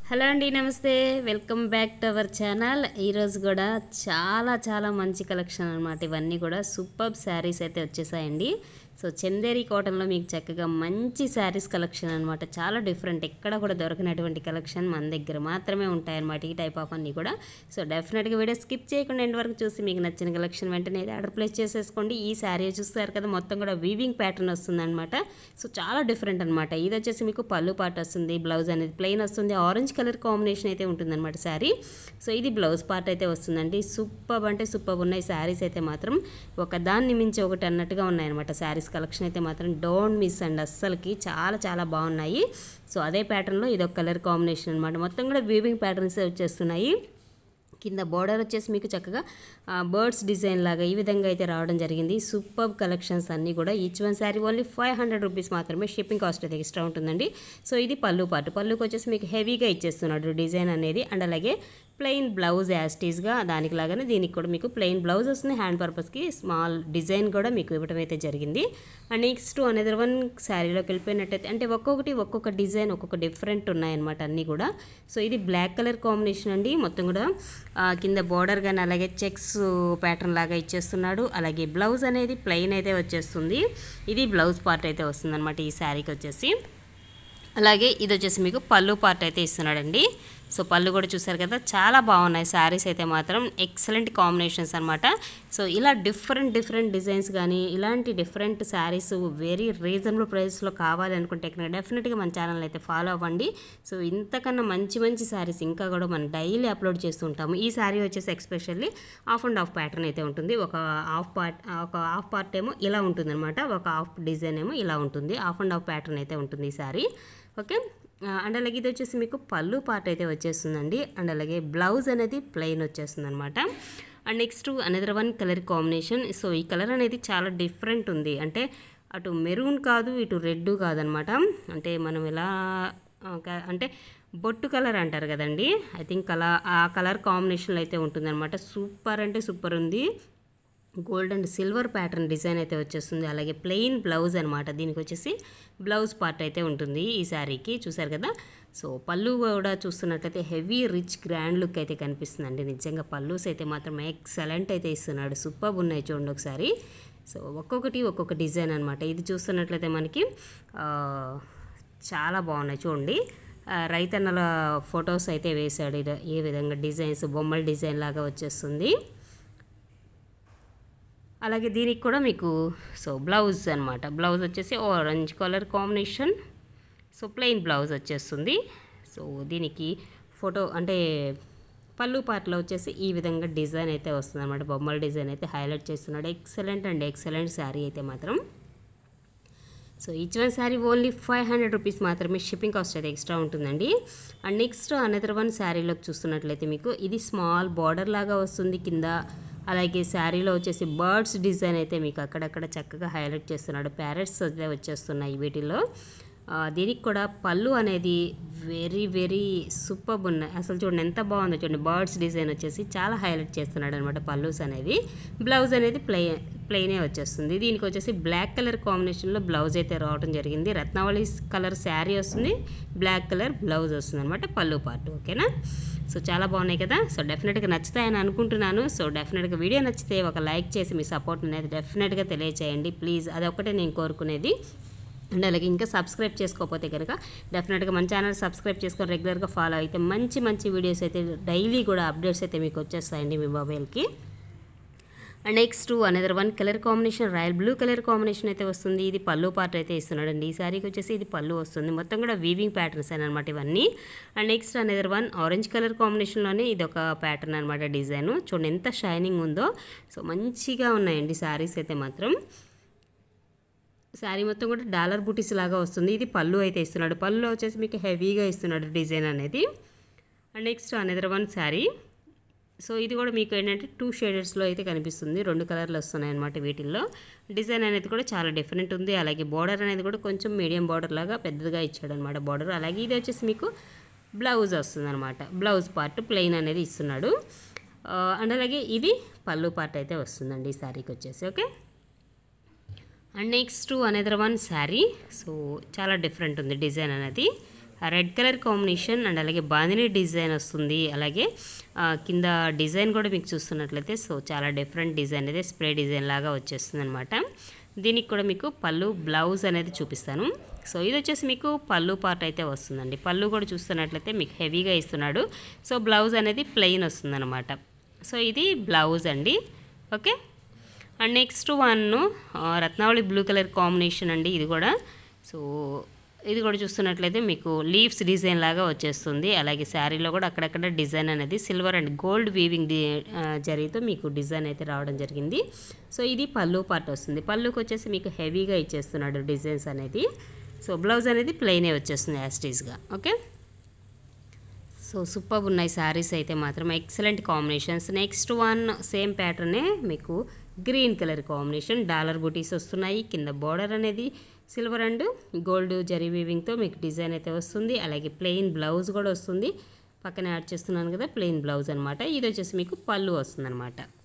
hello అండి నమస్తే welcome back to our channel ఈరోజు కూడా చాలా చాలా మంచి కలెక్షన్ అనమాట ఇవన్నీ కూడా సూపర్ శారీస్ అయితే వచ్చేసాయండి సో చందేరి కాటన్లో మీకు చక్కగా మంచి శారీస్ కలెక్షన్ అనమాట చాలా డిఫరెంట్ ఎక్కడ కూడా దొరకనటువంటి కలెక్షన్ మన దగ్గర మాత్రమే ఉంటాయన్నమాట ఈ టైప్ ఆఫ్ అన్నీ కూడా సో డెఫినెట్గా వీడియో స్కిప్ చేయకుండా ఎండ్ వరకు చూసి మీకు నచ్చిన కలెక్షన్ వెంటనే ఆర్డర్ ప్లేస్ చేసేసుకోండి ఈ శారీ చూస్తారు కదా మొత్తం కూడా వీవింగ్ ప్యాటర్న్ వస్తుందన్నమాట సో చాలా డిఫరెంట్ అనమాట ఇది వచ్చేసి మీకు పళ్ళు పాట వస్తుంది బ్లౌజ్ అనేది ప్లెయిన్ వస్తుంది ఆరెంజ్ కలర్ కాంబినేషన్ అయితే ఉంటుందన్నమాట శారీ సో ఇది బ్లౌజ్ పార్ట్ అయితే వస్తుందండి సూపర్ అంటే సూపర్ ఉన్నాయి శారీస్ అయితే మాత్రం ఒక దాన్ని మించి ఒకటి అన్నట్టుగా ఉన్నాయన్నమాట శారీస్ కలెక్షన్ అయితే మాత్రం డోంట్ మిస్ అండి అస్సలకి చాలా చాలా బాగున్నాయి సో అదే ప్యాటర్న్లో ఇది ఒక కలర్ కాంబినేషన్ అనమాట మొత్తం కూడా వీవింగ్ ప్యాటర్న్స్ వచ్చేస్తున్నాయి కింద బోర్డర్ వచ్చేసి మీకు చక్కగా బర్డ్స్ డిజైన్ లాగా ఈ విధంగా అయితే రావడం జరిగింది సూపర్ కలెక్షన్స్ అన్నీ కూడా each one sari only five hundred rupees మాత్రమే షిప్పింగ్ కాస్ట్ అయితే ఎక్స్ట్రా ఉంటుందండి సో ఇది పళ్ళు పాటు పళ్ళుకి వచ్చేసి మీకు హెవీగా ఇచ్చేస్తున్నాడు డిజైన్ అనేది అండ్ అలాగే ప్లెయిన్ బ్లౌజ్ యాస్టీస్గా దానికి లాగానే దీనికి కూడా మీకు ప్లెయిన్ బ్లౌజ్ వస్తుంది హ్యాండ్ పర్పస్కి స్మాల్ డిజైన్ కూడా మీకు ఇవ్వడం అయితే జరిగింది అండ్ నెక్స్ట్ అనదర్ వన్ శారీలోకి వెళ్ళిపోయినట్టయితే అంటే ఒక్కొక్కటి ఒక్కొక్క డిజైన్ ఒక్కొక్క డిఫరెంట్ ఉన్నాయన్నమాట అన్నీ కూడా సో ఇది బ్లాక్ కలర్ కాంబినేషన్ అండి మొత్తం కూడా ఆ, కింద బార్డర్ కానీ అలాగే చెక్స్ ప్యాటర్న్ లాగా ఇచ్చేస్తున్నాడు అలాగే బ్లౌజ్ అనేది ప్లెయిన్ అయితే వచ్చేస్తుంది ఇది బ్లౌజ్ పార్ట్ అయితే వస్తుంది అనమాట ఈ శారీకి వచ్చేసి అలాగే ఇది వచ్చేసి మీకు పళ్ళు పార్ట్ అయితే ఇస్తున్నాడండి సో పళ్ళు కూడా చూసారు కదా చాలా బాగున్నాయి శారీస్ అయితే మాత్రం ఎక్సలెంట్ కాంబినేషన్స్ అనమాట సో ఇలా డిఫరెంట్ డిఫరెంట్ డిజైన్స్ కానీ ఇలాంటి డిఫరెంట్ శారీస్ వెరీ రీజనబుల్ ప్రైస్లో కావాలి అనుకుంటే కనుక డెఫినెట్గా మన ఛానల్ అయితే ఫాలో అవ్వండి సో ఇంతకన్నా మంచి మంచి శారీస్ ఇంకా కూడా మనం డైలీ అప్లోడ్ చేస్తుంటాము ఈ శారీ వచ్చేసి especially half and half pattern అయితే ఉంటుంది ఒక హాఫ్ పార్ట్ ఒక హాఫ్ పార్ట్ ఏమో ఇలా ఉంటుందన్నమాట ఒక హాఫ్ డిజైన్ ఏమో ఇలా ఉంటుంది ఆఫ్ అండ్ ఆఫ్ ప్యాటర్న్ అయితే ఉంటుంది ఈ శారీ ఓకే ఆ, అండ్ అలాగే ఇది వచ్చేసి మీకు పళ్ళు పార్ట్ అయితే వచ్చేస్తుందండి అండ్ అలాగే బ్లౌజ్ అనేది ప్లెయిన్ వచ్చేస్తుంది అనమాట and next another one colour combination so ఈ కలర్ అనేది చాలా డిఫరెంట్ ఉంది అంటే అటు మెరూన్ కాదు ఇటు రెడ్ కాదనమాట అంటే మనం ఎలా ఆ, క- అంటే బొట్టు కలర్ అంటారు కదండి ఐ థింక్ అలా ఆ కలర్ కాంబినేషన్లో అయితే ఉంటుందన్నమాట సూపర్ అంటే సూపర్ ఉంది gold and silver pattern design అయితే వచ్చేస్తుంది అలాగే ప్లెయిన్ బ్లౌజ్ అనమాట దీనికి వచ్చేసి బ్లౌజ్ పార్ట్ అయితే ఉంటుంది ఈ శారీకి చూసారు కదా సో పళ్ళు కూడా చూస్తున్నట్లయితే హెవీ రిచ్ గ్రాండ్ లుక్ అయితే కనిపిస్తుందండి నిజంగా పళ్ళుస్ అయితే మాత్రం ఎక్సలెంట్ అయితే ఇస్తున్నాడు సూపర్ ఉన్నాయి చూడండి ఒకసారి సో ఒక్కొక్కటి ఒక్కొక్క డిజైన్ అనమాట ఇది చూస్తున్నట్లయితే మనకి ఆ, చాలా బాగున్నాయి చూడండి ఆ, రైతన్నల ఫొటోస్ అయితే వేశాడు ఇది ఏ విధంగా డిజైన్స్ బొమ్మల డిజైన్ లాగా వచ్చేస్తుంది అలాగే దీనికి కూడా మీకు సో బ్లౌజ్ అనమాట బ్లౌజ్ వచ్చేసి orange colour combination so plain blouse వచ్చేస్తుంది సో దీనికి ఫోటో అంటే పళ్ళు పార్ట్లో వచ్చేసి ఈ విధంగా డిజైన్ అయితే వస్తుంది అనమాట బొమ్మల డిజైన్ అయితే హైలైట్ చేస్తున్నాడు ఎక్సలెంట్ అండ్ ఎక్సలెంట్ శారీ అయితే మాత్రం so each one sari only five hundred rupees మాత్రమే షిప్పింగ్ కాస్ట్ అయితే ఎక్స్ట్రా ఉంటుందండి అండ్ నెక్స్ట్ అనదర్ వన్ శారీలోకి చూస్తున్నట్లయితే మీకు ఇది స్మాల్ బార్డర్ లాగా వస్తుంది కింద అలాగే శారీలో వచ్చేసి బర్డ్స్ డిజైన్ అయితే మీకు అక్కడక్కడ చక్కగా హైలైట్ చేస్తున్నాడు ప్యారెట్స్ అయితే వచ్చేస్తున్నాయి వీటిలో ఆ, దీనికి కూడా పళ్ళు అనేది వెరీ వెరీ సూపర్ ఉన్నాయి అసలు చూడండి ఎంత బాగుందో చూడండి బర్డ్స్ డిజైన్ వచ్చేసి చాలా హైలైట్ చేస్తున్నాడు అనమాట పళ్ళుస్ అనేవి బ్లౌజ్ అనేది ప్లె ప్లెయినే వచ్చేస్తుంది దీనికి వచ్చేసి బ్లాక్ కలర్ కాంబినేషన్లో బ్లౌజ్ అయితే రావడం జరిగింది రత్నావళి కలర్ శారీ వస్తుంది బ్లాక్ కలర్ బ్లౌజ్ వస్తుంది అనమాట పళ్ళు పార్ట్ ఓకేనా సో చాలా బాగున్నాయి కదా సో డెఫినెట్గా నచ్చుతాయని అనుకుంటున్నాను సో డెఫినెట్గా వీడియో నచ్చితే ఒక లైక్ చేసి మీ సపోర్ట్ అనేది డెఫినెట్గా తెలియచేయండి ప్లీజ్ అదొక్కటే నేను కోరుకునేది అండ్ అలాగే ఇంకా సబ్స్క్రైబ్ చేసుకోకపోతే కనుక డెఫినెట్గా మన ఛానల్ సబ్స్క్రైబ్ చేసుకొని రెగ్యులర్గా ఫాలో అయితే మంచి మంచి వీడియోస్ అయితే డైలీ కూడా అప్డేట్స్ అయితే మీకు వచ్చేస్తాయండి మీ మొబైల్కి and next another one colour combination royal blue colour combination అయితే వస్తుంది ఇది పళ్ళు పార్ట్ అయితే ఇస్తున్నాడండి ఈ శారీకి వచ్చేసి ఇది పళ్ళు వస్తుంది మొత్తం కూడా వీవింగ్ ప్యాటర్న్స్ అనమాట ఇవన్నీ and next another one orange colour కాంబినేషన్లోనే ఇది ఒక ప్యాటర్న్ అనమాట డిజైన్ చూడండి ఎంత షైనింగ్ ఉందో సో మంచిగా ఉన్నాయండి శారీస్ అయితే మాత్రం శారీ మొత్తం కూడా డాలర్ బుటీస్ లాగా వస్తుంది ఇది పళ్ళు అయితే ఇస్తున్నాడు పళ్ళు వచ్చేసి మీకు హెవీగా ఇస్తున్నాడు డిజైన్ అనేది and next another one sari so ఇది కూడా మీకు ఏంటంటే టూ షేడర్స్లో అయితే కనిపిస్తుంది రెండు కలర్లు వస్తున్నాయి అనమాట వీటిల్లో డిజైన్ అనేది కూడా చాలా డిఫరెంట్ ఉంది అలాగే బార్డర్ అనేది కూడా కొంచెం మీడియం బార్డర్ లాగా పెద్దగా ఇచ్చాడు అనమాట బార్డర్ అలాగే ఇది వచ్చేసి మీకు బ్లౌజ్ వస్తుంది అనమాట బ్లౌజ్ పార్ట్ ప్లెయిన్ అనేది ఇస్తున్నాడు ఆ, అండ్ అలాగే ఇది పళ్ళు పార్ట్ అయితే వస్తుందండి ఈ శారీకి వచ్చేసి okay and next another one sari so చాలా డిఫరెంట్ ఉంది డిజైన్ అనేది రెడ్ కలర్ కాంబినేషన్ అండ్ అలాగే బాందిని డిజైన్ వస్తుంది అలాగే ఆ, కింద డిజైన్ కూడా మీకు చూస్తున్నట్లయితే సో చాలా డిఫరెంట్ డిజైన్ అయితే స్ప్రే డిజైన్ లాగా వచ్చేస్తుంది అనమాట దీనికి కూడా మీకు పళ్ళు బ్లౌజ్ అనేది చూపిస్తాను సో ఇది వచ్చేసి మీకు పళ్ళు పార్ట్ అయితే వస్తుందండి పళ్ళు కూడా చూస్తున్నట్లయితే మీకు హెవీగా ఇస్తున్నాడు సో బ్లౌజ్ అనేది ప్లెయిన్ వస్తుందన్నమాట సో ఇది బ్లౌజ్ అండి okay and next one Ratnavali blue colour combination అండి ఇది కూడా సో ఇది కూడా చూస్తున్నట్లయితే మీకు లీవ్స్ డిజైన్ లాగా వచ్చేస్తుంది అలాగే శారీలో కూడా అక్కడక్కడ డిజైన్ అనేది సిల్వర్ అండ్ గోల్డ్ వీవింగ్ డి ఆ, జరీతో మీకు డిజైన్ అయితే రావడం జరిగింది సో ఇది పళ్ళు పార్ట్ వస్తుంది పళ్ళుకి వచ్చేసి మీకు హెవీగా ఇచ్చేస్తున్నాడు డిజైన్స్ అనేది సో బ్లౌజ్ అనేది ప్లెయినే వచ్చేస్తుంది యాస్టీస్గా ఓకే సో సూపర్ ఉన్నాయి శారీస్ అయితే మాత్రం excellent combinations next one same ప్యాటర్నే మీకు గ్రీన్ కలర్ కాంబినేషన్ డాలర్ బుటీస్ వస్తున్నాయి కింద బార్డర్ అనేది సిల్వర్ అండ్ గోల్డ్ జరీ వీవింగ్తో మీకు డిజైన్ అయితే వస్తుంది అలాగే ప్లెయిన్ బ్లౌజ్ కూడా వస్తుంది పక్కన యాడ్ చేస్తున్నాను కదా ప్లెయిన్ బ్లౌజ్ అనమాట ఇది వచ్చేసి మీకు పళ్ళు వస్తుంది